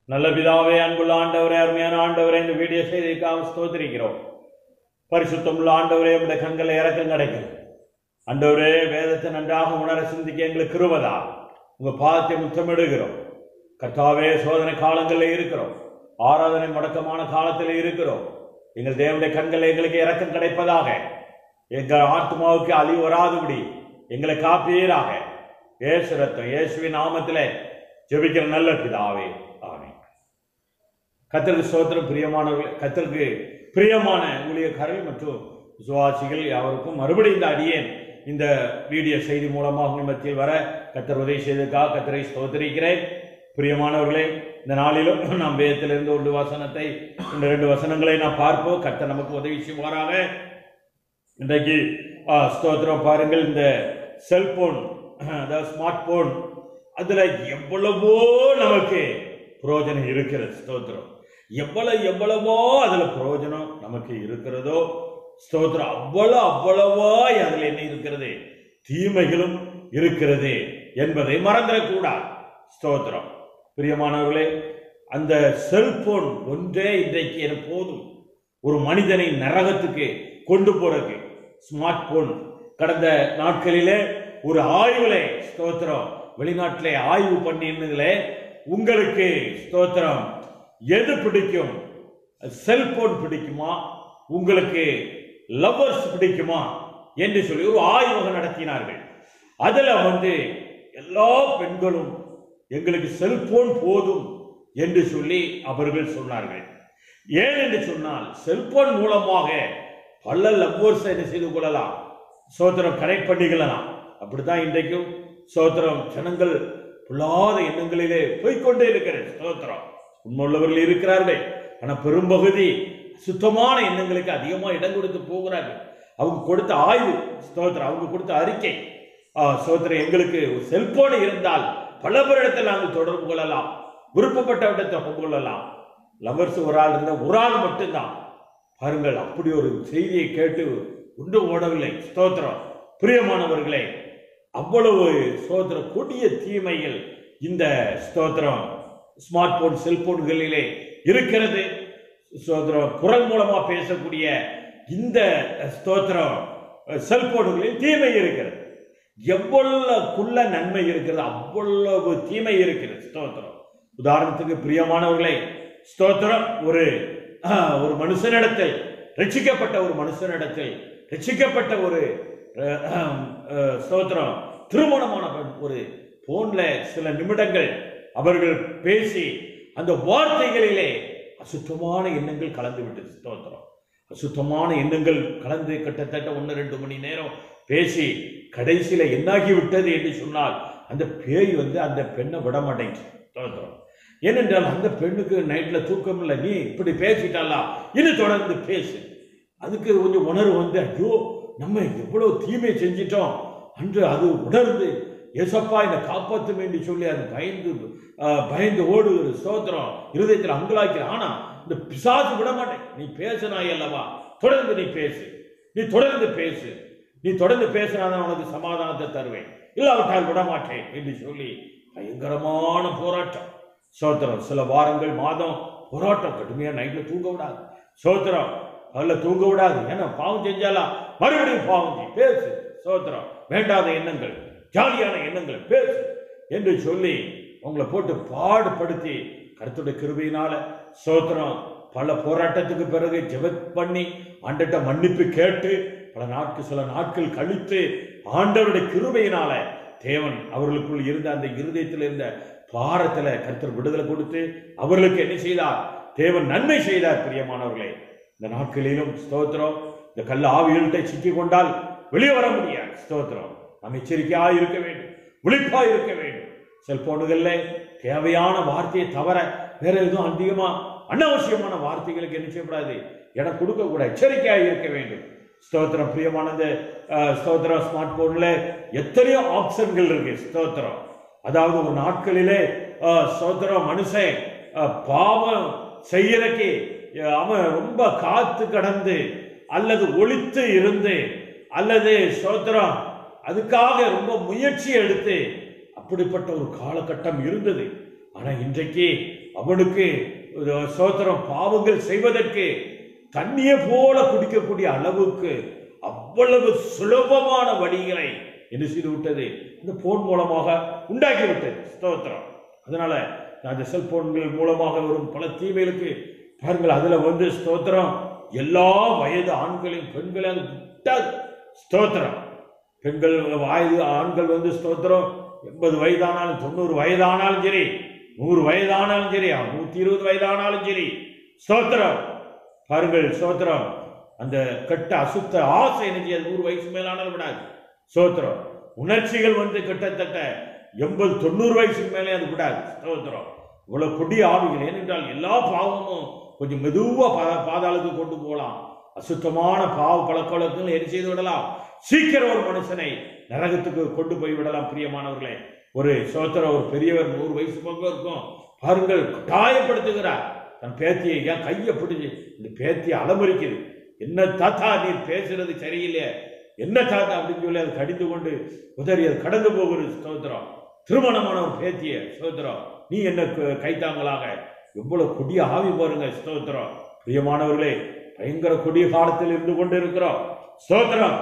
நல்ல பிதாவே அன்புள்ள ஆண்டவரே அருமையான ஆண்டவரே இந்த வீடியோ செய்திக்காக ஸ்தோத்திரிக்கிறோம் பரிசுத்தமுள்ள ஆண்டவரே உடைய கண்களை இறக்கம் கிடைக்கும் ஆண்டவரே வேதத்தை நன்றாக உணர சிந்திக்க எங்களுக்கு கிருபதா உங்க பாதத்தை முத்தமிடுகிறோம் கர்த்தாவே சோதனை காலங்களில் இருக்கிறோம் ஆராதனை முடக்கமான காலத்தில் இருக்கிறோம் எங்கள் தேவனுடைய கண்களை எங்களுக்கு இறக்கம் கிடைப்பதாக எங்கள் ஆத்மாவுக்கு அழிவு வராதபடி எங்களை காப்பீராக இயேசு ரத்தம் இயேசுவின் நாமத்திலே ஜெபிக்கிற நல்ல பிதாவே ஆமென் கத்தருக்கு சோத்திரம் பிரியமானவர்கள் கத்தருக்கு பிரியமான ஊழியக்காரர்கள் மற்றும் விசுவாசிகள் யாவருக்கும் மறுபடியும் இந்த அடியேன் இந்த வீடியோ செய்தி மூலமாக உங்கள் மத்தியில் வர கத்தர் உதவி செய்ததுக்காக கத்தரை ஸ்தோத்திரிக்கிறேன் பிரியமானவர்களே இந்த நாளிலும் நாம் வேதத்திலிருந்து ஒரு வசனத்தை இந்த ரெண்டு வசனங்களை நாம் பார்ப்போம் கத்தர் நமக்கு உதவி செய்வாராக இன்றைக்கு ஆ, ஸ்தோத்திரம் பாருங்கள் இந்த செல்போன் அதாவது ஸ்மார்ட் போன் அதுல எவ்வளவோ நமக்கு பிரயோஜனம் இருக்கிறது ஸ்தோத்திரம் எவ்வளவு எவ்வளவோ அதுல பிரயோஜனம் நமக்கு இருக்கிறதோ ஸ்தோத்திரம் அவ்வளவு அவ்வளவோ அதுல என்ன இருக்கிறது தீமைகளும் இருக்கிறது என்பதை மறந்துடக்கூடாது ஸ்தோத்திரம் பிரியமானவர்களே அந்த செல்போன் ஒன்றே இன்றைக்கு என போதும் ஒரு மனிதனை நரகத்துக்கு கொண்டு போறதுக்கு ஸ்மார்ட் போன் கடந்த நாட்களிலே ஒரு ஆய்வுல ஸ்தோத்திரம் வெளிநாட்டிலே ஆய்வு பண்ணினதுல உங்களுக்கு ஸ்தோத்திரம் எது பிடிக்கும் செல்போன் பிடிக்குமா உங்களுக்கு லவ்வர்ஸ் பிடிக்குமா என்று சொல்லி ஒரு ஆய்வக நடத்தினார்கள் அதுல வந்து எல்லா பெண்களும் எங்களுக்கு செல்போன் போதும் என்று சொல்லி அவர்கள் சொன்னார்கள் ஏன் என்று சொன்னால் செல்போன் மூலமாக பல லவ்வர்ஸ் என்ன செய்து கொள்ளலாம் சோத்திரம் கனெக்ட் பண்ணிக்கலாம் அப்படித்தான் இன்றைக்கும் சோத்திரம் ஜனங்கள் பொல்லாத எண்ணங்களிலே போய்க்கொண்டே இருக்கிறது ஸ்தோத்திரம் உண்மையுள்ளவர்கள் இருக்கிறார்கள் ஆனா பெரும்பகுதி சுத்தமான எண்ணங்களுக்கு அதிகமா இடம் கொடுத்து போகிறார்கள் அவங்க கொடுத்த ஆய்வு ஸ்தோத்திரம் அவங்க கொடுத்த அறிக்கை ஆ, ஸ்தோத்திரம் எங்களுக்கு ஒரு செல்போன் இருந்தால் பல பேரிடத்தில் நாங்கள் தொடர்பு கொள்ளலாம் விருப்பப்பட்டவற்றை தொடர்பு கொள்ளலாம் லவர்ஸ் ஒரு ஆள் இருந்தால் ஒரு ஆள் மட்டும்தான் பாருங்கள் அப்படி ஒரு செய்தியை கேட்டு உண்டு ஓடவில்லை ஸ்தோத்திரம் பிரியமானவர்களே அவ்வளவு ஸ்தோத்திர கொடிய தீமைகள் இந்த ஸ்தோத்திரம் ஸ்மார்ட் போன் செல்போன்களிலே இருக்கிறது ஸ்தோத்திரம் குரல் மூலமா பேசக்கூடிய இந்த ஸ்தோத்திரம் செல்போன்களில் தீமை இருக்கிறது எவ்வளவுக்குள்ள நன்மை இருக்கிறது அவ்வளவு தீமை இருக்கிறது ஸ்தோத்திரம் உதாரணத்துக்கு பிரியமானவர்களே ஸ்தோத்திரம் ஒரு ஆஹ், ஒரு மனுஷனிடத்தில் ரட்சிக்கப்பட்ட ஒரு மனுஷனிடத்தில் ரட்சிக்கப்பட்ட ஒரு அஹ், அஹ், ஸ்தோத்திரம் திருமணமான பெண் ஒரு போன்ல சில நிமிடங்கள் அவர்கள் பேசி அந்த வார்த்தைகளிலே அசுத்தமான எண்ணங்கள் கலந்து விட்டது ஸ்தோத்திரம் அசுத்தமான எண்ணங்கள் கலந்து கிட்டத்தட்ட ஒன்று ரெண்டு மணி நேரம் பேசி கடைசியில என்னாகி விட்டது என்று சொன்னால் அந்த பேய் வந்து அந்த பெண்ணை விட மாட்டேங்குது ஸ்தோத்திரம் ஏனென்றால் அந்த பெண்ணுக்கு நைட்ல தூக்கம் இல்லை நீ இப்படி பேசிட்டாலா இன்னும் தொடர்ந்து பேசு அதுக்கு கொஞ்சம் உணர்வு வந்து ஐயோ நம்ம எவ்வளவு தீமை செஞ்சிட்டோம் அன்று அது உணர்ந்து ஏசப்பா என்னை காப்பாற்றும் என்று சொல்லி அது பயந்து ஆஹ், பயந்து ஓடுகிற ஸ்தோத்திரம் இருதயத்தில் அங்கலாக்கிற ஆனா இந்த பிசாசு விட மாட்டேன் நீ பேசினாய் அல்லவா தொடர்ந்து நீ பேசு நீ தொடர்ந்து பேசு நீ தொடர்ந்து பேசினாதான் உனக்கு சமாதானத்தை தருவேன் இல்லாவிட்டால் விட மாட்டேன் என்று சொல்லி பயங்கரமான போராட்டம் சோத்திரம் சில வாரங்கள் மாதம் போராட்டம் கடுமையா நைட்ல தூங்க விடாது சோத்திரம் அதில் தூங்க விடாது ஏன்னா பாவம் செஞ்சாலா மறுபடியும் பாவம் செய் பேசு சோத்திரம் வேண்டாத எண்ணங்கள் ஜாலியான எண்ணங்கள் பேசு என்று சொல்லி உங்களை போட்டு பாடுபடுத்தி கருத்துடைய கிருபையினால சோத்திரம் பல போராட்டத்துக்கு பிறகு ஜெப பண்ணி ஆண்டட்ட மன்னிப்பு கேட்டு பல நாட்கள் சில நாட்கள் கழித்து ஆண்டவருடைய கிருபையினால தேவன் அவர்களுக்குள் இருந்த அந்த இருதயத்தில் இருந்த பாரத்துல கர்த்தர் விடுதலை கொடுத்து அவர்களுக்கு என்ன செய்தார் தேவன் நன்மை செய்தார் பிரியமானவர்களே இந்த நாட்களிலும் ஸ்தோத்திரம் இந்த கல்ல ஆவிகள்கிட்ட சிக்கி கொண்டால் வெளியே வர முடியாது ஸ்தோத்திரம் நாம் எச்சரிக்கையா இருக்க வேண்டும் விழிப்பா இருக்க வேண்டும் செல்போனுகள்ல தேவையான வார்த்தையை தவிர வேற எதுவும் அதிகமா அனாவசியமான வார்த்தைகளுக்கு என்ன செய்யக்கூடாது இடம் கொடுக்க கூட எச்சரிக்கையா இருக்க வேண்டும் ஸ்தோத்திரம் பிரியமானது அஹ், ஸ்தோத்திரம் ஸ்மார்ட் போன்ல எத்தனையோ ஆப்ஷன்கள் இருக்கு ஸ்தோத்திரம் அதாவது ஒரு நாட்களிலே அஹ், ஸ்தோத்திரம் மனுஷன் அஹ், பாவம் செய்யறக்கு அஹ், அவன் ரொம்ப காத்து கடந்து அல்லது ஒளித்து இருந்து அல்லது ஸ்தோத்திரம் அதுக்காக ரொம்ப முயற்சி எடுத்து அப்படிப்பட்ட ஒரு காலகட்டம் இருந்தது ஆனா இன்றைக்கு அவனுக்கு அஹ், சோத்திரம் பாவங்கள் செய்வதற்கு தண்ணியை போல குடிக்கக்கூடிய அளவுக்கு அவ்வளவு சுலபமான வழிகளை என்ன செய்து விட்டது இந்த போன் மூலமாக உண்டாக்கி விட்டது ஸ்தோத்திரம் அதனால அந்த செல்போன்கள் மூலமாக வரும் பல தீமைகளுக்கு பாருங்கள் அதுல வந்து ஸ்தோத்திரம் எல்லா வயது ஆண்களையும் பெண்களையும் அது விட்டாது ஸ்தோத்திரம் பெண்கள் வயது ஆண்கள் வந்து ஸ்தோத்திரம் எண்பது வயதானாலும் தொண்ணூறு வயதானாலும் சரி நூறு வயதானாலும் சரி நூத்தி இருபது வயதானாலும் சரி ஸ்தோத்திரம் பாருங்கள் ஸ்தோத்திரம் அந்த கெட்ட அசுத்த ஆசை என்ன செய்யாது நூறு வயசு மேலானாலும் விடாது ஸ்தோத்திரம் உணர்ச்சிகள் வந்து கிட்டத்தட்ட எண்பது தொண்ணூறு வயசுக்கு மேலே அது விடாது ஸ்தோத்திரம் இவ்வளவு கொடிய ஆவிகள் ஏனென்றால் எல்லா பாவமும் கொஞ்சம் மெதுவா பா- பாதாளத்துக்கு கொண்டு போகலாம் அசுத்தமான பாவ பழக்க வழக்கங்கள் என்ன செய்து விடலாம் சீக்கிரம் ஒரு மனுஷனை நரகத்துக்கு கொண்டு போய் விடலாம் பிரியமானவர்களே ஒரு சோத்திரம் ஒரு பெரியவர் நூறு வயசு பக்கம் இருக்கும் பாருங்கள் காயப்படுத்துகிறார் தன் பேத்தியை ஏன் கையை பிடிச்சு இந்த பேத்தியை அலமரிக்குது என்ன தாத்தா நீர் பேசுறது சரியில்லை என்ன தாத்தா அப்படின்னு சொல்லி அது கடிந்து கொண்டு உதறி அது கடந்து போகுது ஸ்தோத்திரம் திருமணமான ஒரு பேத்திய ஸ்தோத்திரம் நீ என்ன க- கைத்தாங்களாக எவ்வளவு கொடிய ஆவி பாருங்க ஸ்தோத்திரம் பிரியமானவர்களே பயங்கர கொடிய காலத்தில் இருந்து கொண்டு இருக்கிறோம் ஸ்தோத்திரம்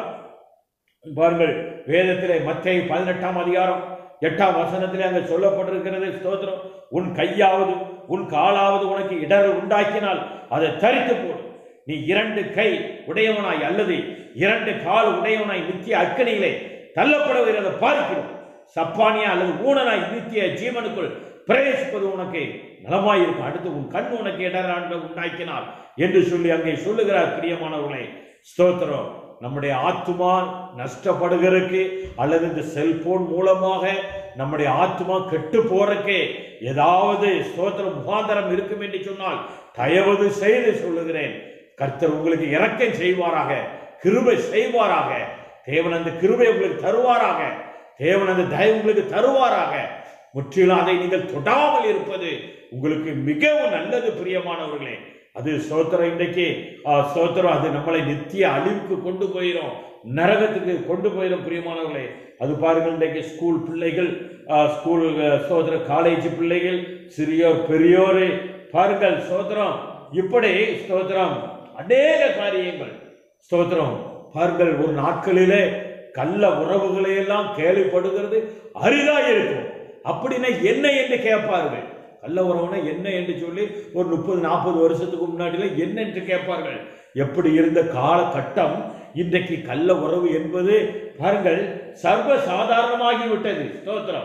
பாருங்கள் வேதத்திலே மத்திய பதினெட்டாம் அதிகாரம் எட்டாம் வசனத்திலே அங்க சொல்லப்பட்டிருக்கிறது ஸ்தோத்திரம் உன் கையாவது உன் காலாவது உனக்கு இடரல் உண்டாக்கினால் அதை தரித்து போடு நீ இரண்டு கை உடையவனாய் அல்லது இரண்டு கால் உடையவனாய் நித்திய அக்கனியிலே தள்ளப்படுகிறத பார்க்கிறோம் சப்பானியா அல்லது ஊனனாய் நித்திய ஜீவனுக்குள் பிரவேசிப்பது உனக்கு நலமாயிருக்கும் அடுத்து உன் கண் உனக்கு இடராண்டு உண்டாக்கினார் என்று சொல்லி அங்கே சொல்லுகிறார் பிரியமானவர்களே ஸ்தோத்திரம் நம்முடைய ஆத்துமா நஷ்டப்படுகிறதுக்கு அல்லது இந்த செல்போன் மூலமாக நம்முடைய ஆத்துமா கெட்டு போறதுக்கு ஏதாவது ஸ்தோத்திரம் முகாந்தரம் இருக்கும் என்று சொன்னால் தயவது செய்து சொல்லுகிறேன் கர்த்தர் உங்களுக்கு இரக்கம் செய்வாராக கிருபை செய்வாராக தேவன் அந்த கிருபை உங்களுக்கு தருவாராக தேவன் அந்த தயவு உங்களுக்கு தருவாராக முற்றிலும் அதை நீங்கள் தொடாமல் இருப்பது உங்களுக்கு மிகவும் நல்லது பிரியமானவர்களே அது ஸ்தோத்திரம் இன்றைக்கு ஆ, ஸ்தோத்திரம் அது நம்மளை நித்திய அழிவுக்கு கொண்டு போயிடும் நரகத்துக்கு கொண்டு போயிடும் பிரியமானவர்களே அது பாருங்கள் இன்றைக்கு ஸ்கூல் பிள்ளைகள் ஆ, ஸ்கூல் ஆ, ஸ்தோத்திர காலேஜ் பிள்ளைகள் சிறியோர் பெரியோர் பாருங்கள் ஸ்தோத்திரம் இப்படி ஸ்தோத்திரம் அநேக காரியங்கள் ஸ்தோத்திரம் பாருங்கள் ஒரு நாட்களிலே கள்ள உறவுகளை எல்லாம் கேள்விப்படுகிறது அரிதா இருக்கும் அப்படின்னா என்ன என்று கேட்பார்கள் கள்ள உறவுனா என்ன என்று சொல்லி ஒரு முப்பது நாற்பது வருஷத்துக்கு முன்னாடில என்ன என்று கேட்பார்கள் எப்படி இருந்த காலகட்டம் இன்றைக்கு கள்ள உறவு என்பது பாருங்கள் சர்வ சாதாரணமாகி விட்டது ஸ்தோத்திரம்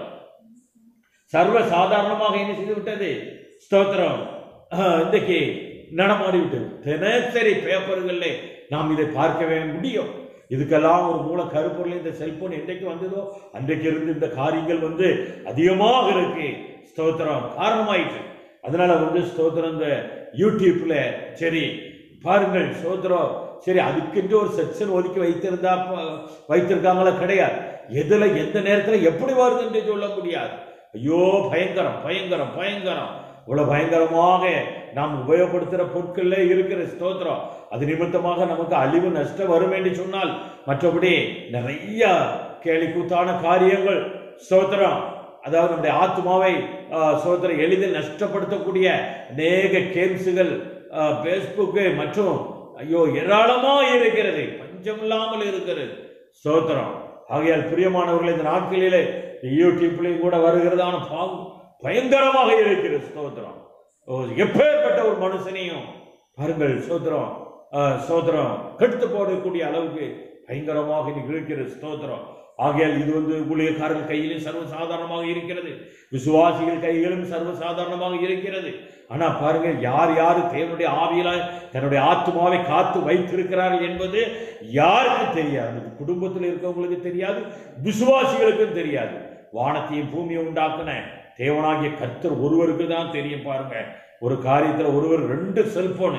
சர்வ சாதாரணமாக என்ன செய்து விட்டது ஸ்தோத்திரம் ஆஹ், இன்றைக்கு நடமாடி விட்டது தினசரி பேப்பர்களில் நாம் இதை பார்க்கவே முடியும் இதுக்கெல்லாம் ஒரு மூல கருப்பொருள் இந்த செல்போன் என்றைக்கு வந்ததோ அன்றைக்கு இருந்து இந்த காரியங்கள் வந்து அதிகமாக இருக்கு ஸ்தோத்திரம் காரணமாயிற்று அதனால வந்து ஸ்தோத்திரம் இந்த யூடியூப்ல சரி பாருங்கள் ஸ்தோத்திரம் சரி அதுக்கென்று ஒரு செக்ஷன் ஒதுக்கி வைத்திருந்தா ப- வைத்திருக்காங்களா கிடையாது எதுல எந்த நேரத்துல எப்படி வருது என்று சொல்ல முடியாது ஐயோ பயங்கரம் பயங்கரம் பயங்கரம் இவ்வளவு பயங்கரமாக நாம் உபயோகப்படுத்துகிற பொருட்கள்ல இருக்கிற ஸ்தோத்திரம் அது நிமித்தமாக நமக்கு அழிவு நஷ்டம் வரும் என்று சொன்னால் மற்றபடி நிறைய கேலிக்கூத்தான காரியங்கள் ஸ்தோத்திரம் அதாவது நம்முடைய ஆத்மாவை ஆஹ், ஸ்தோத்திரம் எளிதில் நஷ்டப்படுத்தக்கூடிய அநேக கேம்ஸுகள் ஃபேஸ்புக்கு மற்றும் ஐயோ ஏராளமா இருக்கிறது பஞ்சமில்லாமல் இருக்கிறது ஸ்தோத்திரம் ஆகையால் பிரியமானவர்கள் இந்த நாட்களிலே யூடியூப்லையும் கூட வருகிறதான பாவம் பயங்கரமாக இருக்கிறது ஸ்தோத்திரம் ஓ, எப்பேற்பட்ட ஒரு மனுஷனையும் பாருங்கள் ஸ்தோத்திரம் ஆஹ், ஸ்தோத்திரம் கெடுத்து போடக்கூடிய அளவுக்கு பயங்கரமாக இன்னைக்கு இருக்கிறது ஸ்தோத்திரம் ஆகையால் இது வந்து ஊழியக்காரர்கள் கையிலும் சர்வசாதாரணமாக இருக்கிறது விசுவாசிகள் கையிலும் சர்வசாதாரணமாக இருக்கிறது ஆனா பாருங்க யார் யார் தேவனுடைய ஆவியிலாய் தன்னுடைய ஆத்மாவை காத்து வைத்திருக்கிறார்கள் என்பது யாருக்கும் தெரியாது அது குடும்பத்தில் இருக்கவங்களுக்கு தெரியாது விசுவாசிகளுக்கும் தெரியாது வானத்தையும் பூமியை உண்டாக்குன தேவனாகிய கர்த்தர் ஒருவருக்கு தான் தெரியும் பாருங்க ஒரு காரியத்துல ஒருவர் ரெண்டு செல்போனு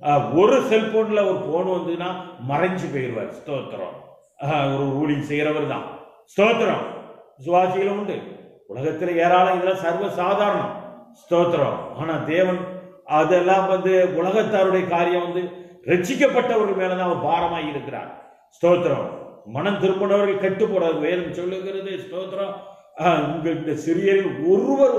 ஒரு செல்போன்ல ஒரு போன் வந்ததுன்னா மறைஞ்சு போயிடுவார் ஸ்தோத்திரம் ஆஹ், ஒரு ரூலிங் செய்யறவர் தான் ஸ்தோத்திரம் விசுவாசிகளும் உண்டு உலகத்துல ஏராளம் இதெல்லாம் சர்வ சாதாரணம் ஸ்தோத்திரம் ஆனா தேவன் அதெல்லாம் வந்து உலகத்தாருடைய காரியம் வந்து ரட்சிக்கப்பட்டவர்கள் மேலதான் அவர் பாரமாய் இருக்கிறார் ஸ்தோத்திரம் மனம் திரும்பினவர்கள் கெட்டு போறாரு வேதம் சொல்லுகிறது ஸ்தோத்திரம் ஆஹ், உங்கள் இந்த சிறியரில் ஒருவரும்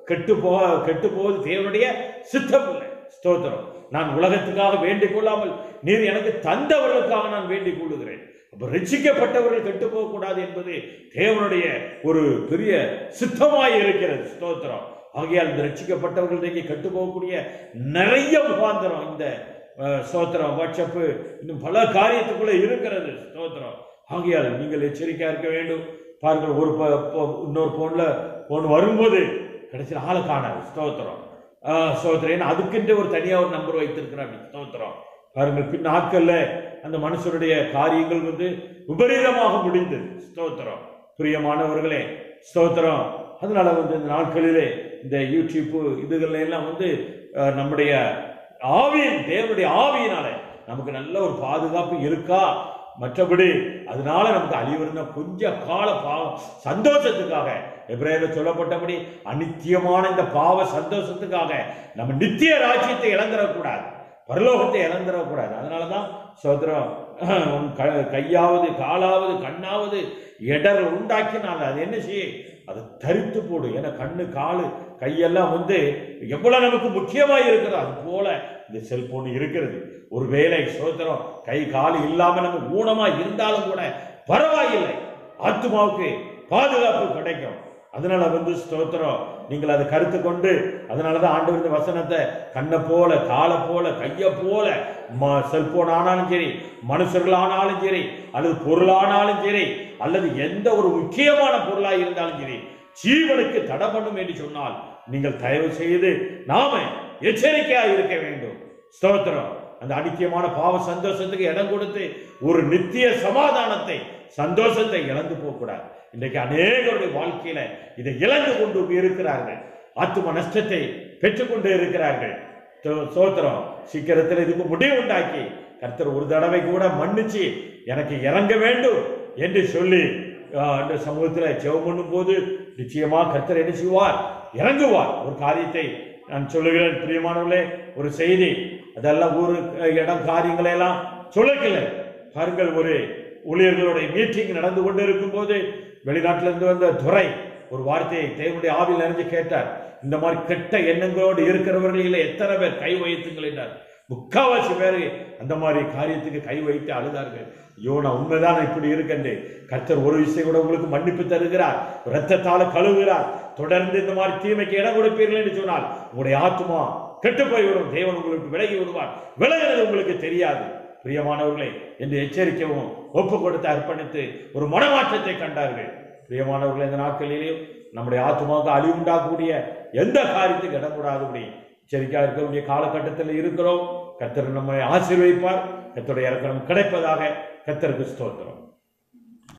கெட்டு போக கெட்டு போவது தேவனுடைய சித்தம் இல்லை ஸ்தோத்திரம் நான் உலகத்துக்காக வேண்டிக் கொள்ளாமல் நீர் எனக்கு தந்தவர்களுக்காக நான் வேண்டிக் கொள்ளுகிறேன் அப்ப ரட்சிக்கப்பட்டவர்கள் கெட்டு போகக்கூடாது என்பது தேவனுடைய ஒரு பெரிய சித்தமாய் இருக்கிறது ஸ்தோத்திரம் ஆகையால் இந்த ரட்சிக்கப்பட்டவர்கள் இன்றைக்கு கெட்டு போகக்கூடிய நிறைய முகாந்திரம் இந்த அஹ், ஸ்தோத்திரம் வாட்ஸ்அப்பு இன்னும் பல காரியத்துக்குள்ள இருக்கிறது ஸ்தோத்திரம் ஆகையால் நீங்கள் எச்சரிக்கையா இருக்க வேண்டும் பாருங்கள் ஒரு ப- ப- இன்னொரு போன்ல போன் வரும்போது கடைசியில் ஆளை காணாது ஸ்தோத்திரம் ஆஹ் ஸ்தோத்திரம் ஏன்னா அதுக்கென்று ஒரு தனியா ஒரு நம்பர் வைத்திருக்கிறாங்க ஸ்தோத்திரம் பாருங்கள் பின் நாட்கள்ல அந்த மனுஷனுடைய காரியங்கள் வந்து விபரீதமாக முடிந்தது ஸ்தோத்திரம் பிரியமானவர்களே ஸ்தோத்திரம் அதனால வந்து இந்த நாட்களிலே இந்த யூடியூப் இதுகள் எல்லாம் வந்து அஹ், நம்முடைய ஆவியின் தேவனுடைய ஆவியினால நமக்கு நல்ல ஒரு பாதுகாப்பு இருக்கா மற்றபடி அதனால நமக்கு அழிவுனா கொஞ்ச கால பாவம் சந்தோஷத்துக்காக எப்ரேல சொல்லப்பட்டபடி அநித்தியமான இந்த பாவ சந்தோஷத்துக்காக நம்ம நித்திய ராஜ்யத்தை இழந்துடக்கூடாது பரலோகத்தை இழந்துடக்கூடாது அதனாலதான் சோதரம் உன் க- கையாவது காலாவது கண்ணாவது இடர்கள் உண்டாக்கினால் அது என்ன செய்ய அதை தரித்து போடு ஏன்னா கண்ணு காலு கையெல்லாம் வந்து எவ்வளவு நமக்கு முக்கியமா இருக்கிறதோ அது போல இந்த செல்போன் இருக்கிறது ஒருவேளை சோத்திரம் கை கால் இல்லாம நம்ம ஊனமா இருந்தாலும் கூட பரவாயில்லை ஆத்மாவுக்கு பாதுகாப்பு கிடைக்கும் அதனால வந்து ஸ்தோத்திரம் நீங்கள் அதை கருத்து கொண்டு அதனாலதான் ஆண்டவர் இந்த வசனத்தை கண்ணை போல காலை போல கையை போல ம- செல்போன் ஆனாலும் சரி மனுஷர்கள் ஆனாலும் சரி அல்லது பொருளானாலும் சரி அல்லது எந்த ஒரு முக்கியமான பொருளா இருந்தாலும் சரி ஜீவனுக்கு தடை பண்ணும் என்று சொன்னால் நீங்கள் தயவு செய்து நாம எச்சரிக்கையா இருக்க வேண்டும் ஸ்தோத்திரம் அந்த அனித்தியமான பாவ சந்தோஷத்துக்கு இடம் கொடுத்து ஒரு நித்திய சமாதானத்தை சந்தோஷத்தை இழந்து போகக்கூடாது இன்றைக்கு அநேகருடைய வாழ்க்கையில இதை இழந்து கொண்டு இருக்கிறார்கள் ஆத்தும நஷ்டத்தை பெற்றுக்கொண்டு இருக்கிறார்கள் ஸ்தோ- ஸ்தோத்திரம் சீக்கிரத்தில் இதுக்கு முடிவு உண்டாக்கி கர்த்தர் ஒரு தடவை கூட மன்னிச்சு எனக்கு இறங்க வேண்டும் என்று சொல்லி ஆஹ், அந்த சமூகத்தில் ஜெபம் பண்ணும் போது நிச்சயமா கர்த்தர் என்ன செய்வார் இறங்குவார் ஒரு காரியத்தை நான் சொல்லுகிறேன் பிரியமானவர்களே ஒரு செய்தி அதெல்லாம் ஊரு அஹ், இடம் காரியங்களை எல்லாம் சொல்லக்கல பாருங்கள் ஒரு ஊழியர்களுடைய மீட்டிங் நடந்து கொண்டு இருக்கும் போது வெளிநாட்டிலிருந்து வந்த துரை ஒரு வார்த்தையை தேவனுடைய ஆவில் அறிஞ்சு கேட்டார் இந்த மாதிரி கெட்ட எண்ணங்களோடு இருக்கிறவர்களில் எத்தனை பேர் கை வைத்துங்கள் என்றார் முக்காவாசி பேர் அந்த மாதிரி காரியத்துக்கு கை வைத்து அழுதார்கள் ஐயோ நான் உண்மைதான் இப்படி இருக்கேன் கர்த்தர் ஒரு விஷயம் கூட உங்களுக்கு மன்னிப்பு தருகிறார் இரத்தத்தால கழுவுகிறார் தொடர்ந்து இந்த மாதிரி தீமைக்கு இடம் கொடுப்பீர்கள் என்று சொன்னால் உங்களுடைய ஆத்மா கெட்டு போய்விடும் தேவன் உங்களுக்கு விலகி விடுவார் விலகினது உங்களுக்கு தெரியாது பிரியமானவர்களே என்று எச்சரிக்கவும் ஒப்பு கொடுத்து அர்ப்பணித்து ஒரு மனமாற்றத்தை கண்டார்கள் பிரியமானவர்களே இந்த நாட்களிலேயும் நம்முடைய ஆத்மாவுக்கு அழிவு உண்டாக்கக்கூடிய எந்த காரியத்துக்கு இடம் கூடாதபடி எச்சரிக்கையா இருக்கக்கூடிய காலகட்டத்தில் இருக்கிறோம் கர்த்தர் நம்மை ஆசீர்வதிப்பார் கர்த்தருடைய இறக்கம் கிடைப்பதாக கர்த்தருக்கு ஸ்தோத்திரம்